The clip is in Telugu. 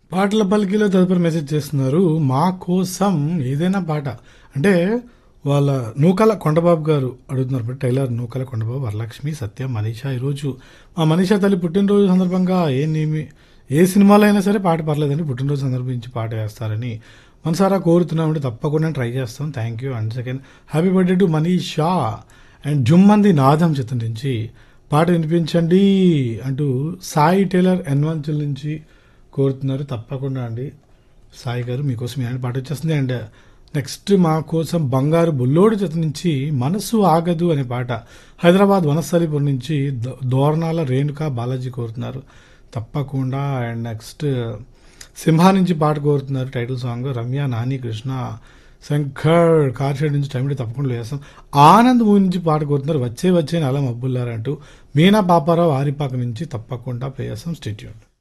పాటల పలికిలో తదుపరి మెసేజ్ చేస్తున్నారు మా కోసం ఏదైనా పాట అంటే వాళ్ళ నూకల కొండబాబు గారు అడుగుతున్నారు బట్ టైలర్ నూకల కొండబాబు వరలక్ష్మి సత్య మనీషా ఈరోజు మా మనీషా తల్లి పుట్టినరోజు సందర్భంగా ఏ నేమి ఏ సినిమాలో అయినా సరే పాట పర్లేదండి పుట్టినరోజు సందర్భించి పాట వేస్తారని మనసారా కోరుతున్నామంటే తప్పకుండా ట్రై చేస్తాం thank you and second happy birthday to Manisha and Jummandi Naadam చిత్రం నుంచి పాట వినిపించండి అంటూ సాయి టైలర్ ఎన్వంచుల నుంచి కోరుతున్నారు తప్పకుండా అండి సాయి గారు మీకోసం ఇలాంటి పాట వచ్చేస్తుంది అండ్ నెక్స్ట్ మా కోసం బంగారు బుల్లోడు జత నుంచి మనసు ఆగదు అనే పాట హైదరాబాద్ వనస్థలిపురం నుంచి దో- దోర్నాల రేణుక బాలాజీ కోరుతున్నారు తప్పకుండా అండ్ నెక్స్ట్ సింహ నుంచి పాట కోరుతున్నారు title song Ramya Nani Krishna Shankar car shed నుంచి టైం తప్పకుండా వేస్తాం ఆనంద్ మూవీ నుంచి పాట కోరుతున్నారు వచ్చే వచ్చే అలా మబ్బుల్లారంటూ మీనా పాపారావు ఆరిపాక నుంచి తప్పకుండా ప్లే చేస్తాం స్టేట్యూన్